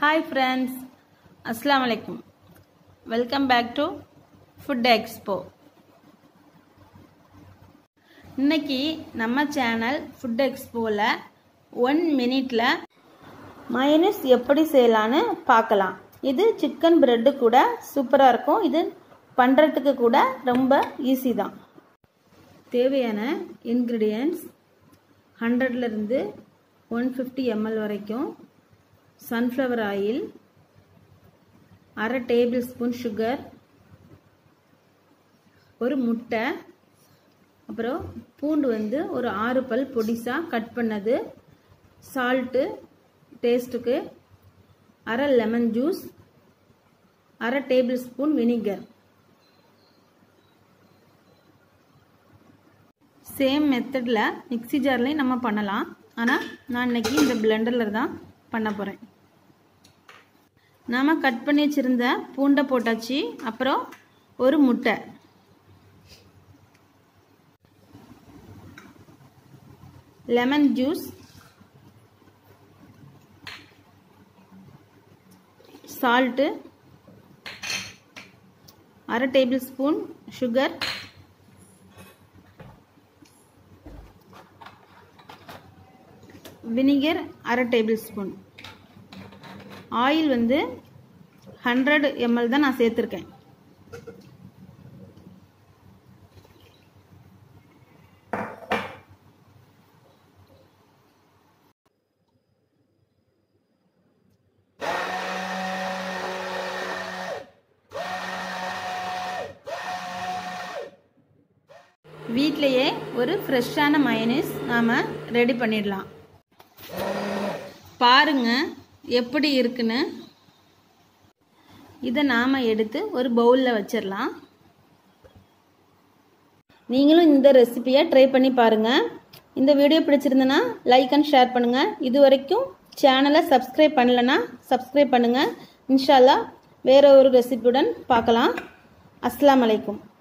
hi friends அஸ்ஸலாமு அலைக்கும் welcome back to food expo இன்னைக்கு நம்ம சேனல் ஃபுட் எக்ஸ்போவில் ஒன் மினிட்ல மயனஸ் எப்படி செய்யலான்னு பார்க்கலாம் இது சிக்கன் பிரெட்டு கூட சூப்பராக இருக்கும் இது பண்ணுறதுக்கு கூட ரொம்ப ஈஸி தான் தேவையான இன்க்ரீடியன்ட்ஸ் ஹண்ட்ரட்லேருந்து ஒன் ஃபிஃப்டி எம்எல் வரைக்கும் சன்ஃப்ளவர் ஆயில் அரை டேபிள் ஸ்பூன் சுகர் ஒரு முட்டை அப்புறம் பூண்டு வந்து ஒரு ஆறு பல் பொடிசாக கட் பண்ணது சால்ட்டு டேஸ்ட்டுக்கு அரை லெமன் ஜூஸ் அரை டேபிள் ஸ்பூன் வினிகர் சேம் மெத்தடில் மிக்சி ஜார்லேயும் நம்ம பண்ணலாம் ஆனால் நான் இன்னைக்கு இந்த பிளெண்டரில் தான் பண்ண போகிறேன் நாம் கட் பண்ணி வச்சுருந்த பூண்டை போட்டாச்சு அப்புறம் ஒரு முட்டை லெமன் ஜூஸ் சால்ட்டு அரை டேபிள் ஸ்பூன் சுகர் வினிகர் அரை டேபிள் ஸ்பூன் ஆயில் வந்து ஹண்ட்ரட் எம்எல் தான் நான் சேர்த்துருக்கேன் வீட்லேயே ஒரு ஃப்ரெஷ்ஷான மயனீஸ் நாம் ரெடி பண்ணிடலாம் பாருங்க எப்படி இருக்குன்னு இதை நாம் எடுத்து ஒரு பவுலில் வச்சிடலாம் நீங்களும் இந்த ரெசிபியை ட்ரை பண்ணி பாருங்கள் இந்த வீடியோ பிடிச்சிருந்தனா லைக் அண்ட் ஷேர் பண்ணுங்கள் இது வரைக்கும் சேனலை சப்ஸ்கிரைப் பண்ணலைன்னா சப்ஸ்கிரைப் பண்ணுங்கள் இன்ஷால்லா வேற ஒரு ரெசிபியுடன் பார்க்கலாம் அஸ்லாம் அலைக்கும்